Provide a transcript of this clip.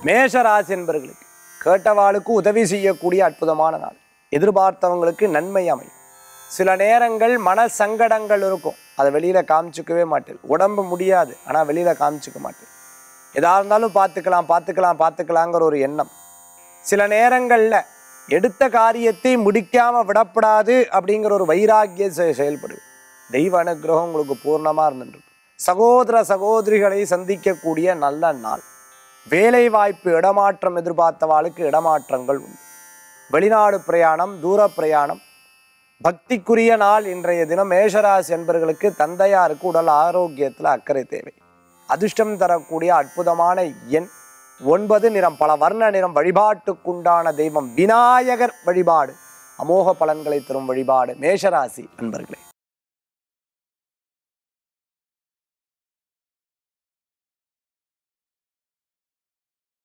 மேஷராசி என்பர்களுக்கு கேட்டவாளுக்கு உதவி செய்யக்கூடிய அற்புதமான நாள் எதிர்பார்த்தவங்களுக்கு நன்மை அமையும் சில நேரங்கள் மன சங்கடங்கள் இருக்கும் அதை வெளியில காமிச்சிக்கவே மாட்டேன் உடம்பு முடியாது ஆனா வெளியில காமிச்சிக்க மாட்டேன் எதா இருந்தாலும் பார்த்துக்கலாம் பார்த்துக்கலாம் பார்த்துக்கலாங்கிற ஒரு எண்ணம் சில நேரங்கள்ல எடுத்த காரியத்தை முடிக்காம விடப்படாது அப்படிங்கிற ஒரு வைராக்கிய செ- செயல்படுது தெய்வ அனுக்கிரகம் உங்களுக்கு பூர்ணமா இருந்துட்டு சகோதர சகோதரிகளை சந்திக்கக்கூடிய நல்ல நாள் வேலை வாய்ப்பு இடமாற்றம் எதிர்பார்த்தவாளுக்கு இடமாற்றங்கள் உண்டு வெளிநாடு பிரயாணம் தூர பிரயாணம் பக்திக்குரிய நாள் இன்றைய தினம் மேஷராசி என்பர்களுக்கு தந்தையாருக்கு உடல் ஆரோக்கியத்தில் அக்கறை தேவை அதிர்ஷ்டம் தரக்கூடிய அற்புதமான எண் ஒன்பது நிறம் பல வர்ண நிறம் வழிபாட்டுக்குண்டான தெய்வம் விநாயகர் வழிபாடு அமோக பலன்களை தரும் வழிபாடு மேஷராசி அன்பர்களே